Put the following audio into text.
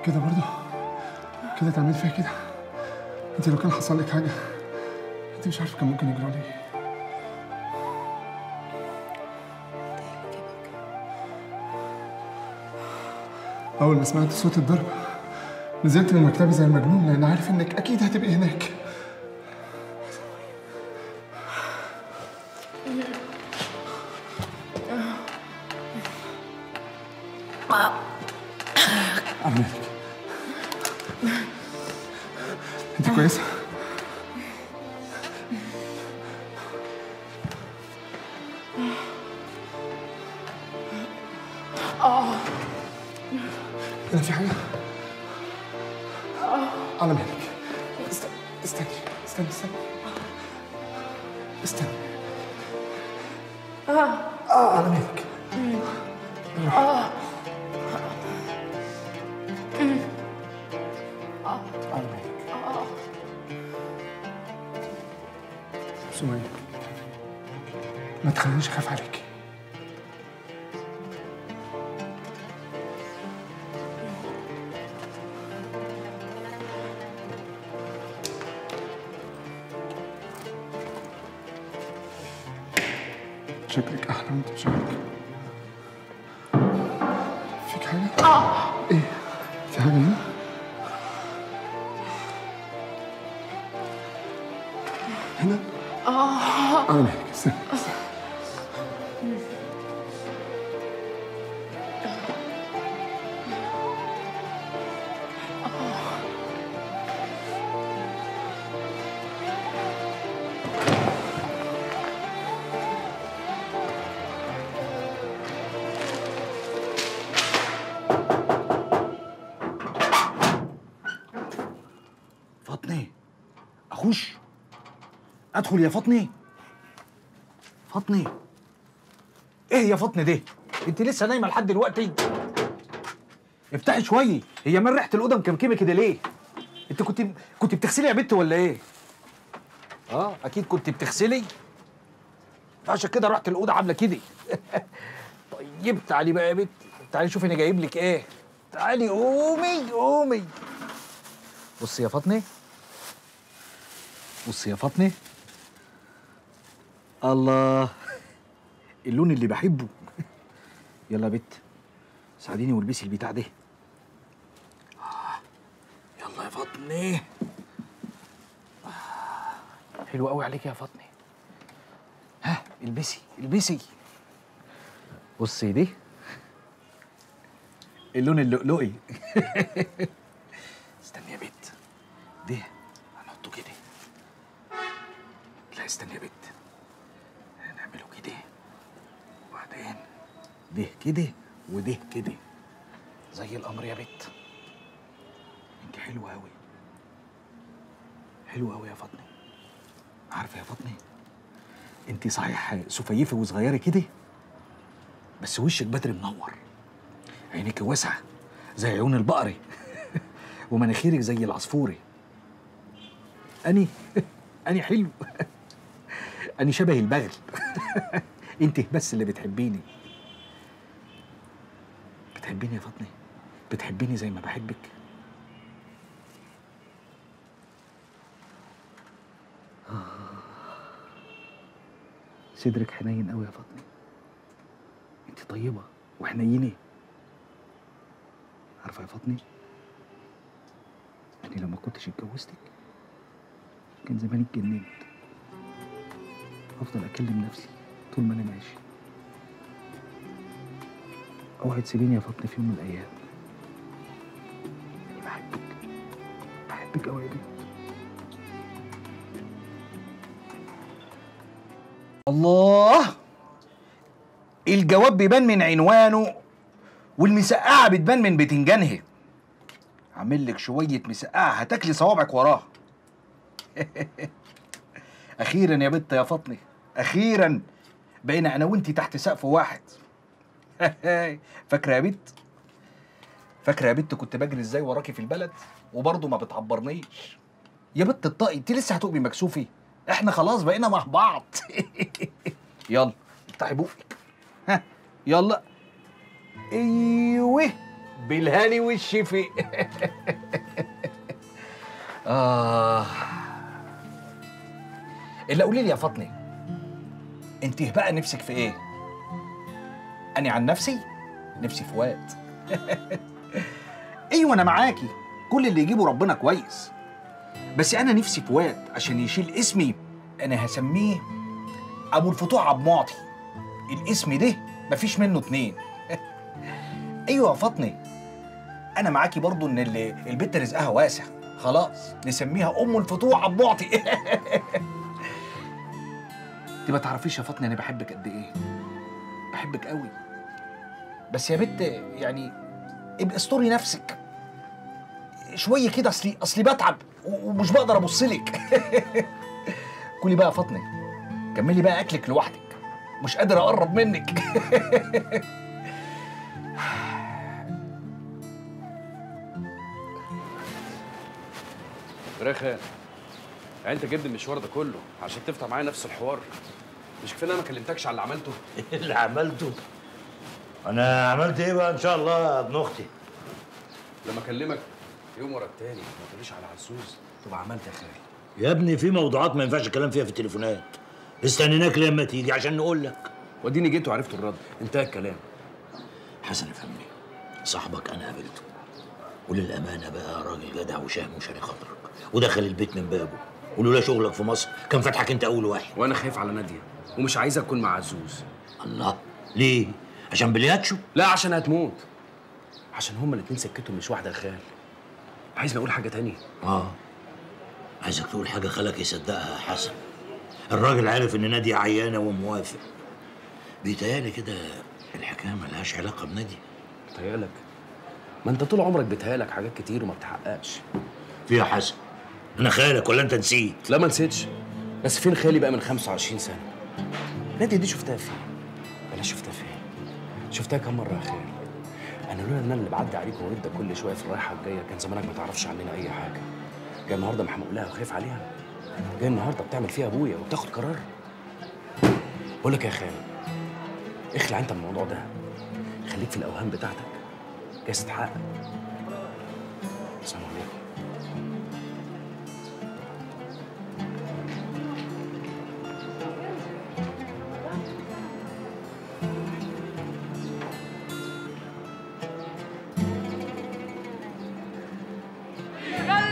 كده برضه كده تعمل فيها كده انت لو كان حصل لك حاجه انت مش عارفه كان ممكن يجرى لي ايه اول ما سمعت صوت الضرب نزلت من مكتبي زي المجنون لان عارف انك اكيد هتبقي هناك عامل انت كويسه هنا في حاجه على مهلك است- استني استني استني استني اه على مهلك على مهلك سمية ما تخلينيش اخاف عليك شكلك احلى وانت بشعرك فيك حاجه؟ اه ايه؟ في حاجه هنا؟ هنا؟ اه انا مالك استنى استنى. فاطمه اخش ادخل يا فاطمه فاطمه ايه يا فاطمه ده انت لسه نايمه لحد دلوقتي افتحي شويه هي من ريحه الاوضه مكمكمه كده ليه انت كنت كنت بتغسلي يا بنت ولا ايه اه اكيد كنت بتغسلي عشان كده رحت الاوضه عامله كده طيب تعالي بقى يا بنت تعالي شوفي انا جايب لك ايه تعالي قومي قومي بصي يا فاطمه بصي يا فاطمه الله اللون اللي بحبه يلا يا بت ساعديني والبسي البتاع ده آه، يلا يا فاطمه آه، حلو قوي عليك يا فاطمه ها البسي البسي بصي دي اللون اللؤلؤي استني يا بت ده هنحطه كده لا استني يا بت هنعمله كده وبعدين ده كده وده كده زي القمر يا بت انت حلوه قوي حلوه قوي يا فاطمه عارفه يا فاطمه انت صحيح سفيفه وصغيره كده بس وشك بدري منور عينيك واسعه زي عيون البقري ومناخيرك زي العصفوري اني اني حلو اني شبه البغل انت بس اللي بتحبيني بتحبيني يا فاطمه بتحبيني زي ما بحبك صدرك حنين قوي يا فاطمه انت طيبه وحنينه عارفه يا فاطمه يعني لو ما كنتش اتجوزتك كان زماني اتجننت افضل اكلم نفسي طول ما انا ماشي اوعي تسيبيني يا فاطمه في يوم من الايام أنا بحبك بحبك قوي يا بنت الله الجواب بيبان من عنوانه والمسقعه بتبان من بتنجانها عامل لك شويه مسقعه هتاكلي صوابعك وراها اخيرا يا بت يا فاطمه اخيرا بقينا انا وانتي تحت سقف واحد فاكره يا بت فاكره يا بت كنت بجري ازاي وراكي في البلد وبرضه ما بتعبرنيش يا بت الطاقي انت لسه هتقومي مكسوفي احنا خلاص بقينا مع بعض يلا افتحي بوقك ها يلا ايوه بالهاني والشفي آه إلا قولي لي يا فاطمة أنت بقى نفسك في إيه؟ أنا عن نفسي نفسي في واد أيوة أنا معاكي كل اللي يجيبه ربنا كويس بس أنا نفسي في واد عشان يشيل اسمي أنا هسميه أبو الفتوح عبد معطي الاسم ده مفيش منه اتنين ايوه يا فاطمه انا معاكي برضو ان اللي البت رزقها واسع خلاص نسميها ام الفتوح عبد معطي انت ما تعرفيش يا فاطمه انا بحبك قد ايه بحبك قوي بس يا بت يعني ابقى استوري نفسك شويه كده اصلي اصلي بتعب و- ومش بقدر ابص لك كلي بقى يا فاطمه كملي بقى اكلك لوحدك مش قادر اقرب منك رخا يعني انت جد المشوار ده كله عشان تفتح معايا نفس الحوار مش كفايه إن انا ما كلمتكش على اللي عملته إيه اللي عملته انا عملت ايه بقى ان شاء الله يا ابن اختي لما اكلمك يوم ورا التاني ما تقوليش على عزوز تبقى عملت يا خالي يا ابني في موضوعات ما ينفعش الكلام فيها في التليفونات استنيناك لما تيجي عشان نقول لك واديني جيت وعرفت الرد انتهى الكلام حسن افهمني صاحبك انا قابلته وللامانه بقى راجل جدع وشهم وشاري خاطرك ودخل البيت من بابه ولولا شغلك في مصر كان فاتحك انت اول واحد وانا خايف على ناديه ومش عايز اكون مع عزوز الله ليه عشان بلياتشو لا عشان هتموت عشان هما الاتنين سكتهم مش واحده يا خال عايز اقول حاجه تانية اه عايزك تقول حاجه خالك يصدقها يا حسن الراجل عارف ان نادية عيانه وموافق بيتهيألي كده الحكايه ملهاش علاقه بنادية بتهيألك ما انت طول عمرك بيتهيألك حاجات كتير وما بتحققش فيها حسن انا خالك ولا انت نسيت لا ما نسيتش بس فين خالي بقى من 25 سنه نادية دي شفتها فين بلاش شفتها فين شفتها كم مره يا خالي انا لولا ان انا اللي بعدي عليك وورد ده كل شويه في الرايحه الجايه كان زمانك ما تعرفش عننا اي حاجه جاي النهارده محموق لها وخايف عليها جاي النهارده بتعمل فيها ابويا وبتاخد قرار بقول لك يا خالي اخلع انت من الموضوع ده خليك في الاوهام بتاعتك جايز تتحقق سلام عليكم